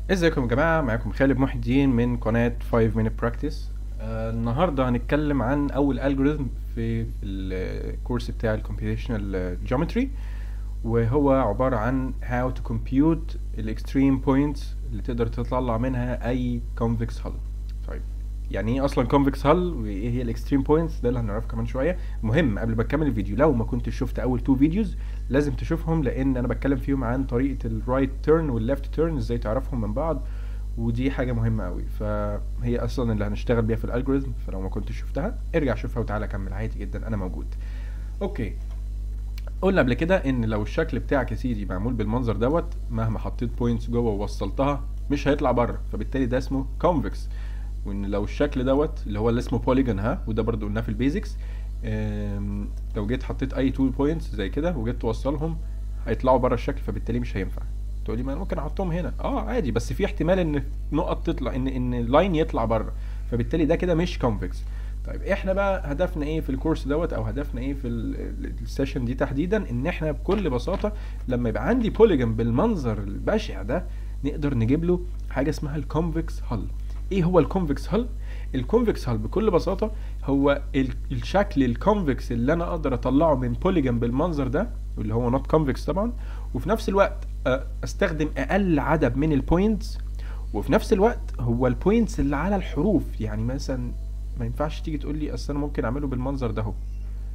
ازيكم يا جماعة معاكم خالد محي الدين من قناة 5 Minute Practice آه النهاردة هنتكلم عن أول algorithm في الكورس بتاع ال Computational Geometry وهو عبارة عن how to compute ال extreme points اللي تقدر تطلع منها أي convex hull طيب يعني ايه اصلا convex hull وايه هي ال extreme points ده اللي هنعرفه كمان شوية مهم قبل ما اكمل الفيديو لو ما كنتش شفت اول تو فيديوز لازم تشوفهم لان انا بتكلم فيهم عن طريقه الرايت تيرن والليفت تيرن ازاي تعرفهم من بعض ودي حاجه مهمه قوي فهي اصلا اللي هنشتغل بيها في الالجوريزم فلو ما كنتش شفتها ارجع شوفها وتعالى كمل عادي جدا انا موجود اوكي قلنا قبل كده ان لو الشكل بتاعك يا سيدي معمول بالمنظر دوت مهما حطيت بوينتس جوه ووصلتها مش هيطلع بره فبالتالي ده اسمه كونفكس وان لو الشكل دوت اللي هو اللي اسمه بوليجون ها وده برضو قلناه في البيزكس أم، لو جيت حطيت اي تو بوينتس زي كده وجيت توصلهم هيطلعوا بره الشكل فبالتالي مش هينفع تقول لي ما انا ممكن احطهم هنا اه عادي بس في احتمال ان نقط تطلع ان ان لاين يطلع بره فبالتالي ده كده مش كونفكس طيب احنا بقى هدفنا ايه في الكورس دوت او هدفنا ايه في ال- ال- السيشن دي تحديدا ان احنا بكل بساطه لما يبقى عندي بوليجون بالمنظر البشع ده نقدر نجيب له حاجه اسمها الكونفكس هل ايه هو الكونفكس هل الكونفكس هل بكل بساطه هو ال- الشكل الكونفكس اللي انا اقدر اطلعه من بوليجون بالمنظر ده واللي هو نوت كونفكس طبعا وفي نفس الوقت آه، استخدم اقل عدد من البوينتس وفي نفس الوقت هو البوينتس اللي على الحروف يعني مثلا ما ينفعش تيجي تقول لي اصل انا ممكن اعمله بالمنظر ده اهو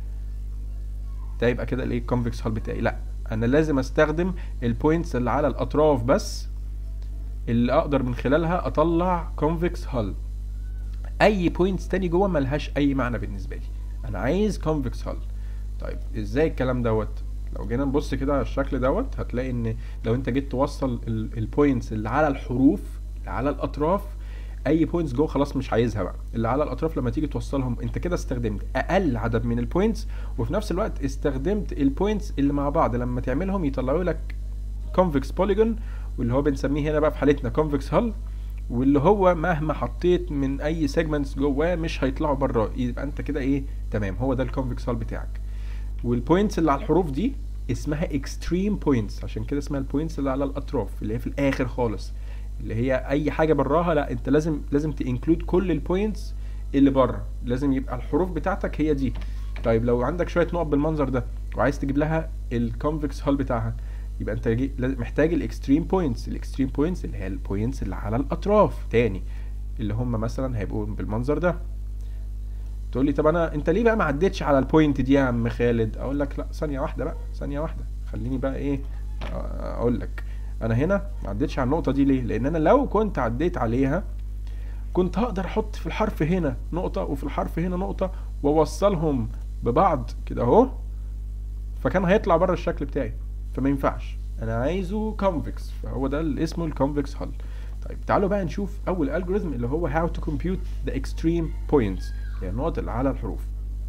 ده يبقى كده الايه الكونفكس هال بتاعي لا انا لازم استخدم البوينتس اللي على الاطراف بس اللي اقدر من خلالها اطلع كونفكس هال اي بوينتس تاني جوه ملهاش اي معنى بالنسبه لي انا عايز كونفكس هال طيب ازاي الكلام دوت لو جينا نبص كده على الشكل دوت هتلاقي ان لو انت جيت توصل البوينتس اللي على الحروف اللي على الاطراف اي بوينتس جوه خلاص مش عايزها بقى اللي على الاطراف لما تيجي توصلهم انت كده استخدمت اقل عدد من البوينتس وفي نفس الوقت استخدمت البوينتس اللي مع بعض لما تعملهم يطلعوا لك كونفكس بوليجون واللي هو بنسميه هنا بقى في حالتنا كونفكس هال واللي هو مهما حطيت من اي سيجمنتس جواه مش هيطلعوا بره يبقى انت كده ايه تمام هو ده الكونفكس هال بتاعك والبوينتس اللي على الحروف دي اسمها اكستريم بوينتس عشان كده اسمها البوينتس اللي على الاطراف اللي هي في الاخر خالص اللي هي اي حاجه براها لا انت لازم لازم تنكلود كل البوينتس اللي بره لازم يبقى الحروف بتاعتك هي دي طيب لو عندك شويه نقط بالمنظر ده وعايز تجيب لها الكونفكس هال بتاعها يبقى انت جي- لازم- محتاج الاكستريم بوينتس الاكستريم بوينتس اللي هي البوينتس اللي على الاطراف تاني اللي هم مثلا هيبقوا بالمنظر ده تقول لي طب انا انت ليه بقى ما عدتش على البوينت دي يا عم خالد اقول لك لا ثانيه واحده بقى ثانيه واحده خليني بقى ايه آه، اقول لك انا هنا ما عدتش على النقطه دي ليه لان انا لو كنت عديت عليها كنت هقدر احط في الحرف هنا نقطه وفي الحرف هنا نقطه واوصلهم ببعض كده اهو فكان هيطلع بره الشكل بتاعي فما ينفعش انا عايزه كونفكس فهو ده اللي اسمه الكونفكس هال طيب تعالوا بقى نشوف اول الجوريزم اللي هو how to compute the extreme points يعني النقط اللي على الحروف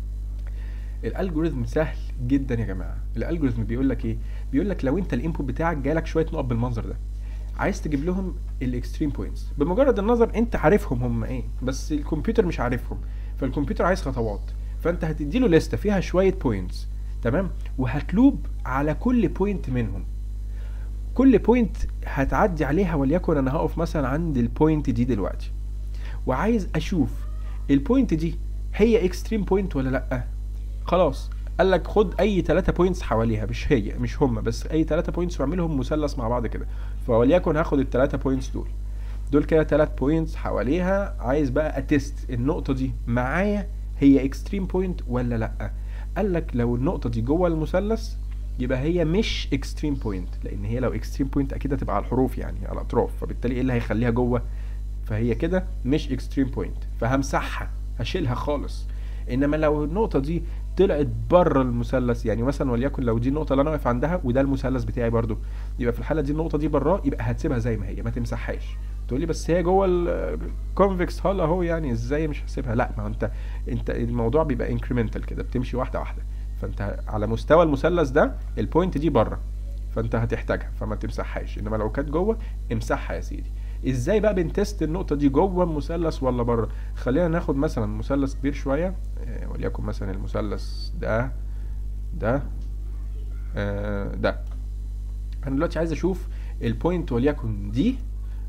الالجوريزم سهل جدا يا جماعه الالجوريزم بيقول لك ايه بيقول لك لو انت الانبوت بتاعك جالك شويه نقط بالمنظر ده عايز تجيب لهم الاكستريم بوينتس بمجرد النظر انت عارفهم هم ايه بس الكمبيوتر مش عارفهم فالكمبيوتر عايز خطوات فانت هتدي له لسته فيها شويه بوينتس تمام وهتلوب على كل بوينت منهم كل بوينت هتعدي عليها وليكن انا هقف مثلا عند البوينت دي دلوقتي وعايز اشوف البوينت دي هي اكستريم بوينت ولا لا خلاص قال لك خد اي 3 بوينتس حواليها مش هي مش هم بس اي 3 بوينتس واعملهم مثلث مع بعض كده فوليكن هاخد ال 3 بوينتس دول دول كده 3 بوينتس حواليها عايز بقى اتست النقطه دي معايا هي اكستريم بوينت ولا لا قال لك لو النقطه دي جوه المثلث يبقى هي مش اكستريم بوينت لان هي لو اكستريم بوينت اكيد هتبقى على الحروف يعني على الاطراف فبالتالي ايه اللي هيخليها جوه فهي كده مش اكستريم بوينت فهمسحها هشيلها خالص انما لو النقطه دي طلعت بره المثلث يعني مثلا وليكن لو دي النقطه اللي انا واقف عندها وده المثلث بتاعي برضو يبقى في الحاله دي النقطه دي براه يبقى هتسيبها زي ما هي ما تمسحهاش تقول لي بس هي جوه الكونفكس هال اهو يعني ازاي مش هسيبها لا ما هو انت انت الموضوع بيبقى انكريمنتال كده بتمشي واحده واحده فانت على مستوى المثلث ده البوينت دي بره فانت هتحتاجها فما تمسحهاش انما لو كانت جوه امسحها يا سيدي ازاي بقى بنتست النقطه دي جوه المثلث ولا بره خلينا ناخد مثلا مثلث كبير شويه آه، وليكن مثلا المثلث ده ده آه، ده انا دلوقتي عايز اشوف البوينت وليكن دي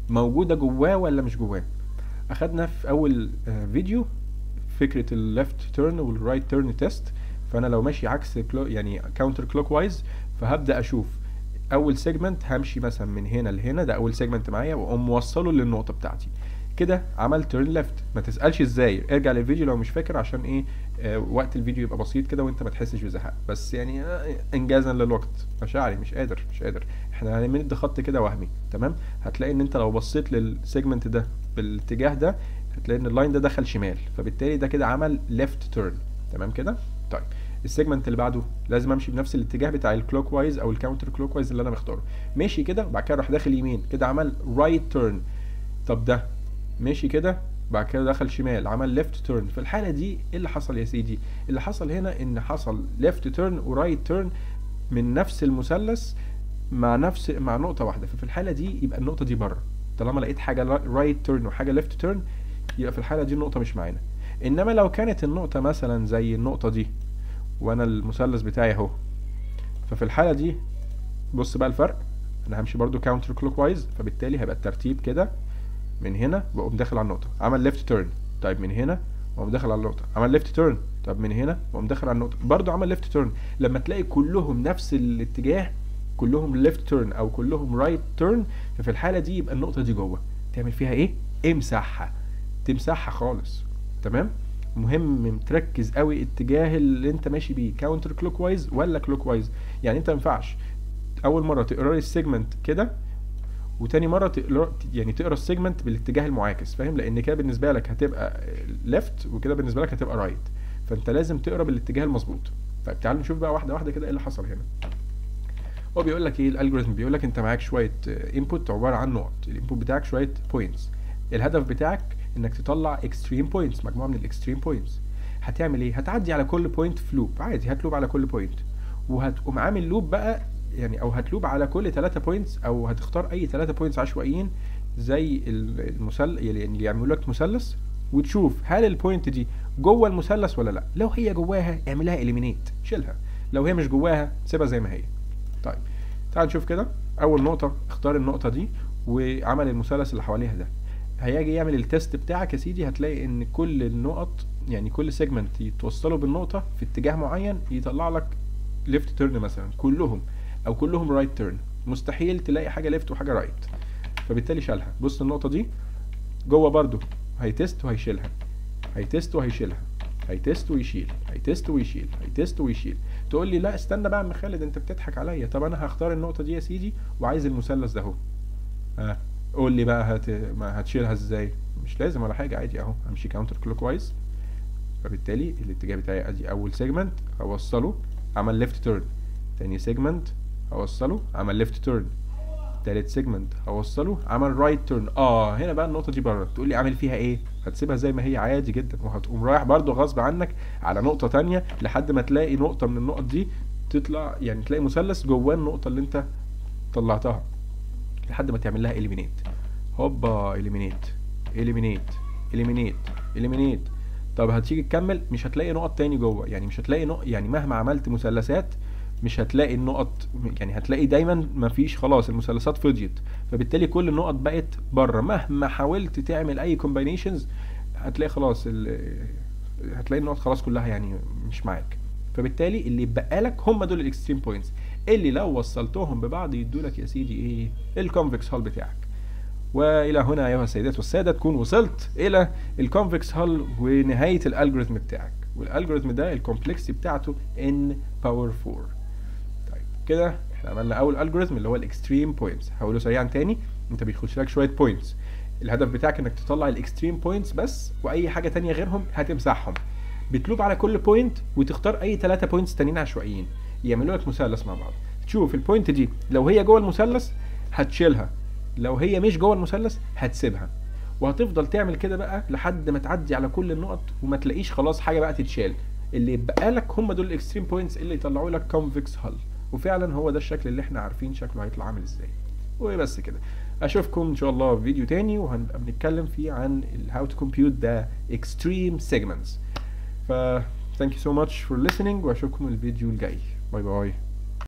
موجوده جواه ولا مش جواه اخدنا في اول آه، فيديو فكره الليفت تيرن والرايت تيرن تيست فانا لو ماشي عكس كلو يعني كاونتر كلوك وايز فهبدا اشوف اول سيجمنت همشي مثلا من هنا لهنا ده اول سيجمنت معايا واقوم موصله للنقطه بتاعتي كده عملت تيرن ليفت ما تسالش ازاي ارجع للفيديو لو مش فاكر عشان ايه آه وقت الفيديو يبقى بسيط كده وانت ما تحسش بزهق بس يعني آه انجازا للوقت مشاعري مش قادر مش قادر احنا هنمد خط كده وهمي تمام هتلاقي ان انت لو بصيت للسيجمنت ده بالاتجاه ده هتلاقي ان اللاين ده دخل شمال فبالتالي ده كده عمل ليفت تيرن تمام كده طيب السيجمنت اللي بعده لازم امشي بنفس الاتجاه بتاع الكلوك وايز او الكاونتر كلوك وايز اللي انا مختاره ماشي كده وبعد كده راح داخل يمين كده عمل رايت تيرن طب ده ماشي كده بعد كده دخل شمال عمل ليفت تيرن في الحاله دي ايه اللي حصل يا سيدي اللي حصل هنا ان حصل ليفت تيرن ورايت تيرن من نفس المثلث مع نفس مع نقطه واحده ففي الحاله دي يبقى النقطه دي بره طالما لقيت حاجه رايت تيرن وحاجه ليفت تيرن يبقى في الحاله دي النقطه مش معانا انما لو كانت النقطه مثلا زي النقطه دي وانا المثلث بتاعي اهو ففي الحاله دي بص بقى الفرق انا همشي برضو كاونتر كلوك وايز فبالتالي هيبقى الترتيب كده من هنا بقوم داخل على النقطه عمل ليفت تيرن طيب من هنا واقوم داخل على النقطه عمل ليفت تيرن طب من هنا واقوم داخل على النقطه برضو عمل ليفت تيرن لما تلاقي كلهم نفس الاتجاه كلهم ليفت تيرن او كلهم رايت تيرن ففي الحاله دي يبقى النقطه دي جوه تعمل فيها ايه امسحها تمسحها خالص تمام مهم تركز قوي اتجاه اللي انت ماشي بيه كاونتر كلوك وايز ولا كلوك وايز يعني انت ما ينفعش اول مره تقرا لي السيجمنت كده وتاني مره تقرا يعني تقرا السيجمنت بالاتجاه المعاكس فاهم لان كده بالنسبه لك هتبقى ليفت وكده بالنسبه لك هتبقى رايت فانت لازم تقرا بالاتجاه المظبوط طيب تعال نشوف بقى واحده واحده كده ايه اللي حصل هنا هو بيقول لك ايه الالجوريثم بيقول لك انت معاك شويه انبوت عباره عن نقط الانبوت بتاعك شويه بوينتس الهدف بتاعك انك تطلع اكستريم بوينتس مجموعه من الاكستريم بوينتس هتعمل ايه هتعدي على كل بوينت في لوب عادي هتلوب على كل بوينت وهتقوم عامل لوب بقى يعني او هتلوب على كل 3 بوينتس او هتختار اي 3 بوينتس عشوائيين زي المثلث يعني اللي يعملوا لك مثلث وتشوف هل البوينت دي جوه المثلث ولا لا لو هي جواها اعملها اليمينيت شيلها لو هي مش جواها سيبها زي ما هي طيب تعال نشوف كده اول نقطه اختار النقطه دي وعمل المثلث اللي حواليها ده هيجي يعمل التيست بتاعك يا سيدي هتلاقي ان كل النقط يعني كل سيجمنت يتوصله بالنقطه في اتجاه معين يطلع لك ليفت تيرن مثلا كلهم او كلهم رايت تيرن مستحيل تلاقي حاجه ليفت وحاجه رايت فبالتالي شالها بص النقطه دي جوه برضو هيتست وهيشيلها هيتست وهيشيلها هيتست ويشيل هيتست ويشيل هيتست ويشيل تقول لي لا استنى بقى يا عم خالد انت بتضحك عليا طب انا هختار النقطه دي يا سيدي وعايز المثلث ده اهو ها قول لي بقى هت... ما هتشيلها ازاي مش لازم ولا حاجه عادي اهو امشي كاونتر كلوك وايز فبالتالي الاتجاه بتاعي ادي اول سيجمنت هوصله عمل ليفت تيرن تاني سيجمنت هوصله عمل ليفت تيرن تالت سيجمنت هوصله عمل رايت تيرن اه هنا بقى النقطه دي بره تقول لي اعمل فيها ايه هتسيبها زي ما هي عادي جدا وهتقوم رايح برضو غصب عنك على نقطه تانية لحد ما تلاقي نقطه من النقط دي تطلع يعني تلاقي مثلث جواه النقطه اللي انت طلعتها لحد ما تعمل لها اليمينيت هوبا اليمينيت اليمينيت اليمينيت اليمينيت طب هتيجي تكمل مش هتلاقي نقط تاني جوه يعني مش هتلاقي نقط يعني مهما عملت مثلثات مش هتلاقي النقط يعني هتلاقي دايما مفيش خلاص المثلثات فضيت فبالتالي كل النقط بقت بره مهما حاولت تعمل اي كومباينيشنز هتلاقي خلاص هتلاقي النقط خلاص كلها يعني مش معاك فبالتالي اللي يبقى لك هم دول الاكستريم بوينتس اللي لو وصلتهم ببعض يدوا لك يا سيدي ايه الكونفكس هول بتاعك والى هنا ايها السيدات والساده تكون وصلت الى الكونفكس هول ونهايه الالجوريثم بتاعك والالجوريثم ده الكومبلكسيتي بتاعته ان باور 4 طيب كده احنا عملنا اول الجوريثم اللي هو الاكستريم بوينتس هقوله سريعا تاني انت بيخش لك شويه بوينتس الهدف بتاعك انك تطلع الاكستريم بوينتس بس واي حاجه تانية غيرهم هتمسحهم بتلوب على كل بوينت وتختار اي 3 بوينتس تانيين عشوائيين يعملوا لك مثلث مع بعض تشوف البوينت دي لو هي جوه المثلث هتشيلها لو هي مش جوه المثلث هتسيبها وهتفضل تعمل كده بقى لحد ما تعدي على كل النقط وما تلاقيش خلاص حاجه بقى تتشال اللي يبقى لك هم دول الاكستريم بوينتس اللي يطلعوا لك كونفكس هل وفعلا هو ده الشكل اللي احنا عارفين شكله هيطلع عامل ازاي وبس كده اشوفكم ان شاء الله في فيديو تاني وهنبقى بنتكلم فيه عن how to compute the extreme segments ف thank you so much for listening واشوفكم الفيديو الجاي باي باي